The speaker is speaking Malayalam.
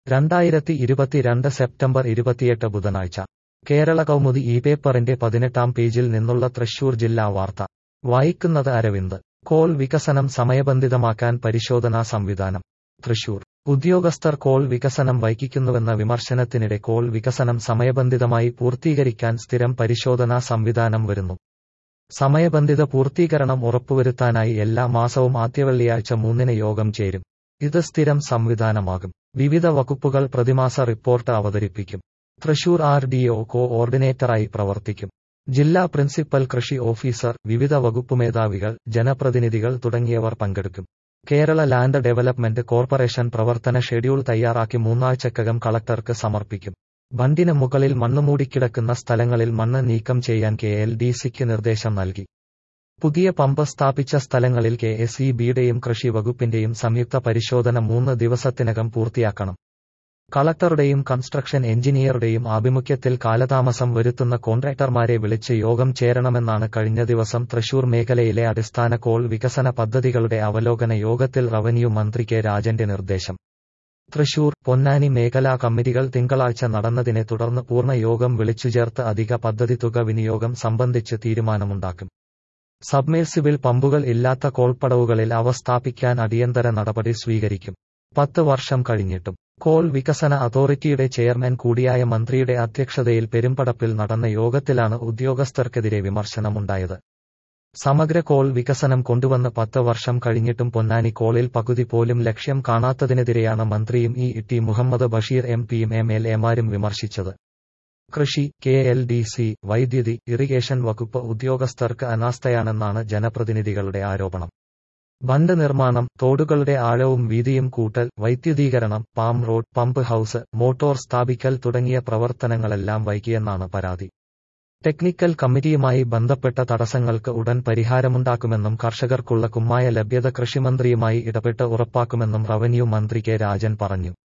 രണ്ടായിരത്തി ഇരുപത്തിരണ്ട് സെപ്റ്റംബർ ഇരുപത്തിയെട്ട് ബുധനാഴ്ച കേരള കൗമുദി ഈ പേപ്പറിന്റെ പതിനെട്ടാം പേജിൽ നിന്നുള്ള തൃശൂർ ജില്ലാ വാർത്ത വായിക്കുന്നത് അരവിന്ദ് കോൾ വികസനം സമയബന്ധിതമാക്കാൻ പരിശോധനാ സംവിധാനം തൃശൂർ ഉദ്യോഗസ്ഥർ കോൾ വികസനം വൈകിക്കുന്നുവെന്ന വിമർശനത്തിനിടെ കോൾ വികസനം സമയബന്ധിതമായി പൂർത്തീകരിക്കാൻ സ്ഥിരം പരിശോധനാ സംവിധാനം വരുന്നു സമയബന്ധിത പൂർത്തീകരണം ഉറപ്പുവരുത്താനായി എല്ലാ മാസവും ആദ്യ വെള്ളിയാഴ്ച മൂന്നിന് യോഗം ചേരും ഇത് സ്ഥിരം സംവിധാനമാകും വിവിധ വകുപ്പുകൾ പ്രതിമാസ റിപ്പോർട്ട് അവതരിപ്പിക്കും തൃശൂർ ആർ ഡി ഒ കോഓർഡിനേറ്ററായി പ്രവർത്തിക്കും ജില്ലാ പ്രിൻസിപ്പൽ കൃഷി ഓഫീസർ വിവിധ വകുപ്പ് മേധാവികൾ ജനപ്രതിനിധികൾ തുടങ്ങിയവർ പങ്കെടുക്കും കേരള ലാൻഡ് ഡെവലപ്മെന്റ് കോർപ്പറേഷൻ പ്രവർത്തന ഷെഡ്യൂൾ തയ്യാറാക്കി മൂന്നാഴ്ചക്കകം കളക്ടർക്ക് സമർപ്പിക്കും ബണ്ടിന് മുകളിൽ മണ്ണ് മൂടിക്കിടക്കുന്ന സ്ഥലങ്ങളിൽ മണ്ണ് നീക്കം ചെയ്യാൻ കെ എൽ ഡി സിക്ക് നിർദ്ദേശം നൽകി പുതിയ പമ്പ് സ്ഥാപിച്ച സ്ഥലങ്ങളിൽ കെ എസ് ഇ ബിയുടെയും കൃഷി വകുപ്പിന്റെയും സംയുക്ത പരിശോധന മൂന്ന് ദിവസത്തിനകം പൂർത്തിയാക്കണം കളക്ടറുടെയും കൺസ്ട്രക്ഷൻ എഞ്ചിനീയറുടെയും ആഭിമുഖ്യത്തിൽ കാലതാമസം വരുത്തുന്ന കോൺട്രാക്ടർമാരെ വിളിച്ച് യോഗം ചേരണമെന്നാണ് കഴിഞ്ഞ ദിവസം തൃശൂർ മേഖലയിലെ അടിസ്ഥാന കോൾ വികസന പദ്ധതികളുടെ അവലോകന യോഗത്തിൽ റവന്യൂ മന്ത്രി കെ രാജന്റെ നിർദ്ദേശം തൃശൂർ പൊന്നാനി മേഖലാ കമ്മിറ്റികൾ തിങ്കളാഴ്ച നടന്നതിനെ തുടർന്ന് പൂർണ്ണ യോഗം വിളിച്ചുചേർത്ത് അധിക പദ്ധതി തുക വിനിയോഗം സംബന്ധിച്ച് തീരുമാനമുണ്ടാക്കും സബ്മേഴ്സിബിൾ പമ്പുകൾ ഇല്ലാത്ത കോൾപ്പടവുകളിൽ അവ സ്ഥാപിക്കാൻ അടിയന്തര നടപടി സ്വീകരിക്കും പത്ത് വർഷം കഴിഞ്ഞിട്ടും കോൾ വികസന അതോറിറ്റിയുടെ ചെയർമാൻ കൂടിയായ മന്ത്രിയുടെ അധ്യക്ഷതയിൽ പെരുമ്പടപ്പിൽ നടന്ന യോഗത്തിലാണ് ഉദ്യോഗസ്ഥർക്കെതിരെ വിമർശനമുണ്ടായത് സമഗ്ര കോൾ വികസനം കൊണ്ടുവന്ന് പത്ത് വർഷം കഴിഞ്ഞിട്ടും പൊന്നാനി കോളിൽ പകുതി പോലും ലക്ഷ്യം കാണാത്തതിനെതിരെയാണ് മന്ത്രിയും E T Muhammad Basheer M പിയും എം എൽ എമാരും വിമർശിച്ചത് കൃഷി കെ എൽ ഡി സി വൈദ്യുതി ഇറിഗേഷൻ വകുപ്പ് ഉദ്യോഗസ്ഥർക്ക് അനാസ്ഥയാണെന്നാണ് ജനപ്രതിനിധികളുടെ ആരോപണം ബണ്ട് നിർമ്മാണം തോടുകളുടെ ആഴവും വീതിയും കൂട്ടൽ വൈദ്യുതീകരണം പാം റോഡ് പമ്പ് ഹൌസ് മോട്ടോർ സ്ഥാപിക്കൽ തുടങ്ങിയ പ്രവർത്തനങ്ങളെല്ലാം വൈകിയെന്നാണ് പരാതി ടെക്നിക്കൽ കമ്മിറ്റിയുമായി ബന്ധപ്പെട്ട തടസ്സങ്ങൾക്ക് ഉടൻ പരിഹാരമുണ്ടാക്കുമെന്നും കർഷകർക്കുള്ള കുമ്മായ ലഭ്യത കൃഷിമന്ത്രിയുമായി ഇടപെട്ട് ഉറപ്പാക്കുമെന്നും റവന്യൂ മന്ത്രി കെ രാജൻ പറഞ്ഞു